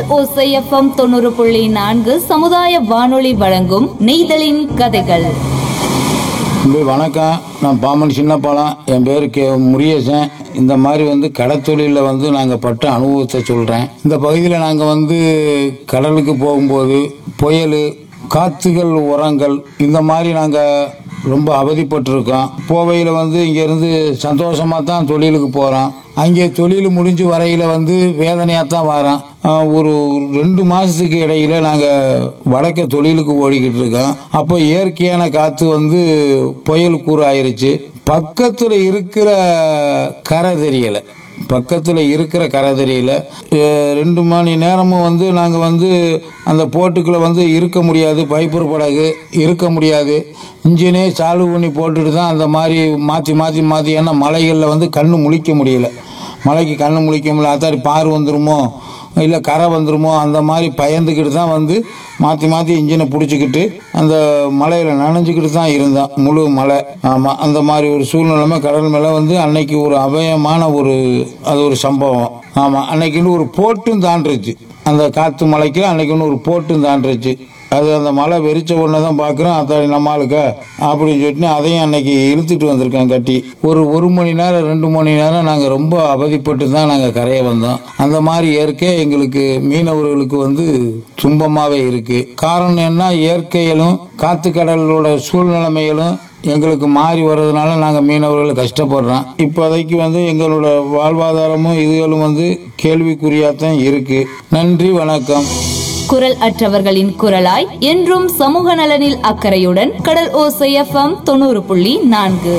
ஓசைஎஃப்எம் தொண்ணூறு புள்ளி நான்கு சமுதாய வானொலி வழங்கும் நெய்தலின் கதைகள் தம்பி வணக்கம் நான் பாமன் சின்னப்பாலம் என் பேர் கே முருகேசன் இந்த மாதிரி வந்து கடத்தொழிலில் வந்து நாங்கள் பட்ட அனுபவத்தை சொல்கிறேன் இந்த பகுதியில் நாங்கள் வந்து கடலுக்கு போகும்போது புயல் காற்றுகள் உரங்கள் இந்த மாதிரி நாங்கள் ரொம்ப அவதிப்பட்டிருக்கோம் போவையில் வந்து இங்கேருந்து சந்தோஷமாக தான் தொழிலுக்கு போகிறோம் அங்கே தொழில் முடிஞ்சு வரையில் வந்து வேதனையாக தான் வரோம் ஆஹ் ஒரு ரெண்டு மாதத்துக்கு இடையில நாங்கள் வடக்க தொழிலுக்கு ஓடிக்கிட்டு இருக்கோம் அப்போ இயற்கையான காற்று வந்து புயல் கூறு ஆயிருச்சு பக்கத்தில் இருக்கிற கரை தெரியலை பக்கத்தில் இருக்கிற கரை தெரியல அஹ் ரெண்டு மணி நேரமும் வந்து நாங்கள் வந்து அந்த போட்டுக்குள்ளே வந்து இருக்க முடியாது பைப்பர் படகு இருக்க முடியாது இன்ஜினே சால்வ் பண்ணி போட்டுட்டு தான் அந்த மாதிரி மாற்றி மாற்றி மாற்றி ஏன்னா மலைகளில் வந்து கண்ணு முழிக்க முடியல மலைக்கு கண்ணு முழிக்க முடியல அத்தாடி பார் வந்துருமோ இல்லை கரை வந்துருமோ அந்த மாதிரி பயந்துக்கிட்டு தான் வந்து மாற்றி மாற்றி இன்ஜினை பிடிச்சிக்கிட்டு அந்த மலையில் நனைஞ்சிக்கிட்டு தான் இருந்தோம் முழு மலை ஆமாம் அந்த மாதிரி ஒரு சூழ்நிலைமை கடல் மேலே வந்து அன்னைக்கு ஒரு அபயமான ஒரு அது ஒரு சம்பவம் ஆமாம் அன்னைக்குன்னு ஒரு போட்டும் தாண்டுருச்சு அந்த காற்று மலைக்கு அன்னைக்குன்னு ஒரு போட்டும் தாண்டுருச்சு அது அந்த மலை வெறிச்ச உடனே தான் பார்க்குறோம் அத்தாடி நம்ம ஆளுக்க அப்படின்னு சொல்லிட்டு அதையும் அன்னைக்கு இழுத்துட்டு வந்திருக்கேன் கட்டி ஒரு ஒரு மணி நேரம் ரெண்டு மணி நேரம் நாங்கள் ரொம்ப அவதிப்பட்டு தான் நாங்கள் கரையை வந்தோம் அந்த மாதிரி இயற்கை எங்களுக்கு மீனவர்களுக்கு வந்து துன்பமாகவே இருக்கு காரணம் என்ன இயற்கையிலும் காத்து கடலோட சூழ்நிலைமைகளும் எங்களுக்கு மாறி வர்றதுனால நாங்கள் மீனவர்கள் கஷ்டப்படுறோம் இப்போதைக்கு வந்து எங்களோட வாழ்வாதாரமும் இதுகளும் வந்து கேள்விக்குறியாத்தான் இருக்கு நன்றி வணக்கம் குரல் அற்றவர்களின் குரலாய் என்றும் சமூக நலனில் அக்கறையுடன் கடல் ஓசைஎஃப்எம் தொண்ணூறு புள்ளி நான்கு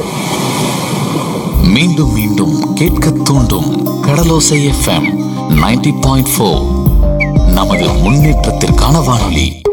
மீண்டும் மீண்டும் கேட்க தூண்டும் Kadalosai FM ninety point four நமது முன்னேற்றத்திற்கான வானொலி